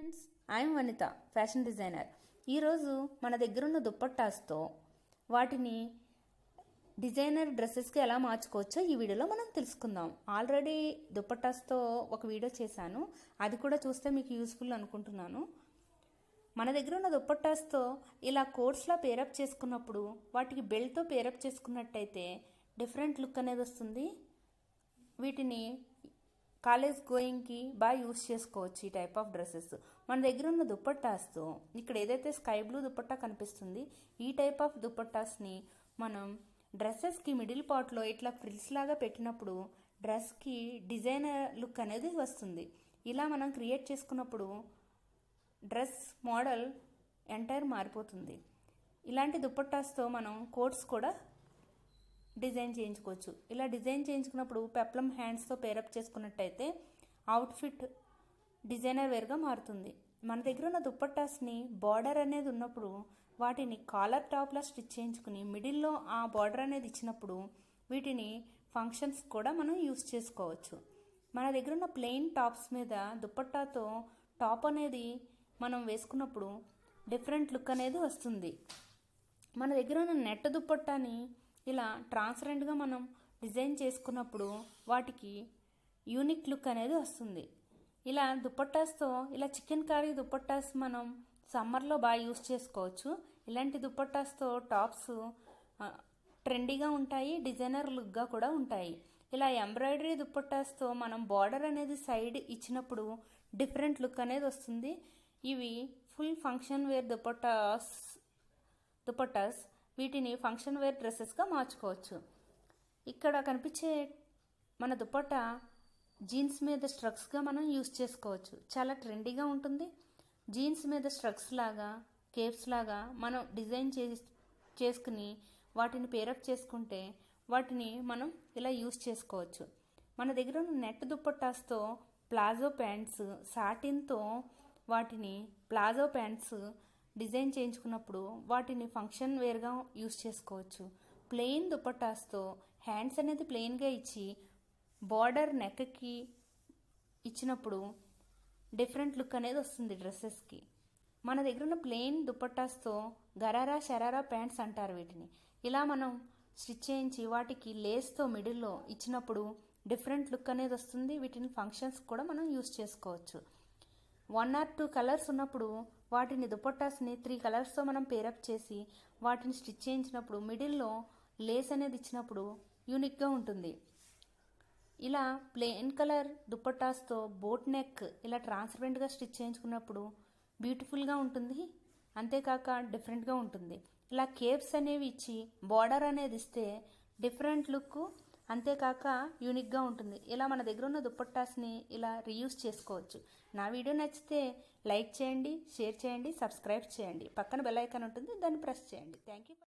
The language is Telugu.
friends I'm Vanitha fashion designer ఈరోజు మన దగ్గర ఉన్న దుప్పట్టాస్తో వాటిని డిజైనర్ డ్రెస్సెస్కి ఎలా మార్చుకోవచ్చో ఈ వీడియోలో మనం తెలుసుకుందాం ఆల్రెడీ దుప్పట్టాస్తో ఒక వీడియో చేశాను అది కూడా చూస్తే మీకు యూస్ఫుల్ అనుకుంటున్నాను మన దగ్గర ఉన్న దుప్పట్టాస్తో ఇలా కోర్స్లా పేరప్ చేసుకున్నప్పుడు వాటికి బెల్ట్తో పేరప్ చేసుకున్నట్టయితే డిఫరెంట్ లుక్ అనేది వస్తుంది వీటిని కాలేజ్ గోయింగ్కి బాగా యూస్ చేసుకోవచ్చు ఈ టైప్ ఆఫ్ డ్రెస్సెస్ మన దగ్గర ఉన్న దుప్పట్టాస్తో ఇక్కడ ఏదైతే స్కై బ్లూ దుప్పట్టా కనిపిస్తుంది ఈ టైప్ ఆఫ్ దుప్పట్టాస్ని మనం డ్రెస్సెస్కి మిడిల్ పార్ట్లో ఇట్లా ఫ్రిల్స్ లాగా పెట్టినప్పుడు డ్రెస్కి డిజైనర్ లుక్ అనేది వస్తుంది ఇలా మనం క్రియేట్ చేసుకున్నప్పుడు డ్రెస్ మోడల్ ఎంటైర్ మారిపోతుంది ఇలాంటి దుప్పట్టాస్తో మనం కోట్స్ కూడా డిజైన్ చేయించుకోవచ్చు ఇలా డిజైన్ చేయించుకున్నప్పుడు పెప్లం హ్యాండ్స్తో పేరప్ చేసుకున్నట్టయితే అవుట్ఫిట్ డిజైనర్ వేర్గా మారుతుంది మన దగ్గర ఉన్న దుప్పట్టాస్ని బార్డర్ అనేది ఉన్నప్పుడు వాటిని కాలర్ టాప్లా స్టిచ్ చేయించుకుని మిడిల్లో ఆ బార్డర్ అనేది ఇచ్చినప్పుడు వీటిని ఫంక్షన్స్ కూడా మనం యూస్ చేసుకోవచ్చు మన దగ్గర ఉన్న ప్లెయిన్ టాప్స్ మీద దుప్పట్టాతో టాప్ అనేది మనం వేసుకున్నప్పుడు డిఫరెంట్ లుక్ అనేది వస్తుంది మన దగ్గర ఉన్న నెట్ దుప్పట్టాని ఇలా ట్రాన్స్పరెంట్గా మనం డిజైన్ చేసుకున్నప్పుడు వాటికి యూనిక్ లుక్ అనేది వస్తుంది ఇలా దుప్పట్టాస్తో ఇలా చికెన్ కర్రీ దుప్పట్టాస్ మనం సమ్మర్లో బాగా యూస్ చేసుకోవచ్చు ఇలాంటి దుప్పట్టాస్తో టాప్స్ ట్రెండీగా ఉంటాయి డిజైనర్ లుక్గా కూడా ఉంటాయి ఇలా ఎంబ్రాయిడరీ దుప్పట్టాస్తో మనం బార్డర్ అనేది సైడ్ ఇచ్చినప్పుడు డిఫరెంట్ లుక్ అనేది వస్తుంది ఇవి full function wear dupattas dupattas వీటిని ఫంక్షన్ వేర్ డ్రెస్సెస్గా మార్చుకోవచ్చు ఇక్కడ కనిపించే మన దుపట్టా జీన్స్ మీద స్ట్రక్స్గా మనం యూస్ చేసుకోవచ్చు చాలా ట్రెండీగా ఉంటుంది జీన్స్ మీద స్ట్రక్స్ లాగా కేప్స్ లాగా మనం డిజైన్ చే చేసుకుని వాటిని పేరప్ చేసుకుంటే వాటిని మనం ఇలా యూస్ చేసుకోవచ్చు మన దగ్గర ఉన్న నెట్ దుప్పట్టాస్తో ప్లాజో ప్యాంట్స్ సాటిన్తో వాటిని ప్లాజో ప్యాంట్స్ డిజైన్ చేయించుకున్నప్పుడు వాటిని ఫంక్షన్ వేర్గా యూస్ చేసుకోవచ్చు ప్లెయిన్ దుపట్టాస్తో హ్యాండ్స్ అనేది ప్లెయిన్గా ఇచ్చి బార్డర్ నెక్కి ఇచ్చినప్పుడు డిఫరెంట్ లుక్ అనేది వస్తుంది డ్రెస్సెస్కి మన దగ్గర ఉన్న ప్లెయిన్ దుపట్టాస్తో గరారా షరారా ప్యాంట్స్ అంటారు వీటిని ఇలా మనం స్టిచ్ చేయించి వాటికి లేస్తో మిడిల్లో ఇచ్చినప్పుడు డిఫరెంట్ లుక్ అనేది వస్తుంది వీటిని ఫంక్షన్స్ కూడా మనం యూస్ చేసుకోవచ్చు వన్ ఆర్ టూ కలర్స్ ఉన్నప్పుడు వాటిని దుపట్టాస్ని త్రీ కలర్స్తో మనం పేరప్ చేసి వాటిని స్టిచ్ చేయించినప్పుడు మిడిల్లో లేస్ అనేది ఇచ్చినప్పుడు యూనిక్గా ఉంటుంది ఇలా ప్లెయిన్ కలర్ దుపట్టాస్తో బోట్ నెక్ ఇలా ట్రాన్స్పరెంట్గా స్టిచ్ చేయించుకున్నప్పుడు బ్యూటిఫుల్గా ఉంటుంది అంతేకాక డిఫరెంట్గా ఉంటుంది ఇలా కేప్స్ అనేవి ఇచ్చి బార్డర్ అనేది ఇస్తే డిఫరెంట్ లుక్ అంతేకాక యూనిక్గా ఉంటుంది ఇలా మన దగ్గర ఉన్న దుప్పట్టాస్ని ఇలా రీయూస్ చేసుకోవచ్చు నా వీడియో నచ్చితే లైక్ చేయండి షేర్ చేయండి సబ్స్క్రైబ్ చేయండి పక్కన బెల్ ఐకాన్ ఉంటుంది దాన్ని ప్రెస్ చేయండి థ్యాంక్ యూ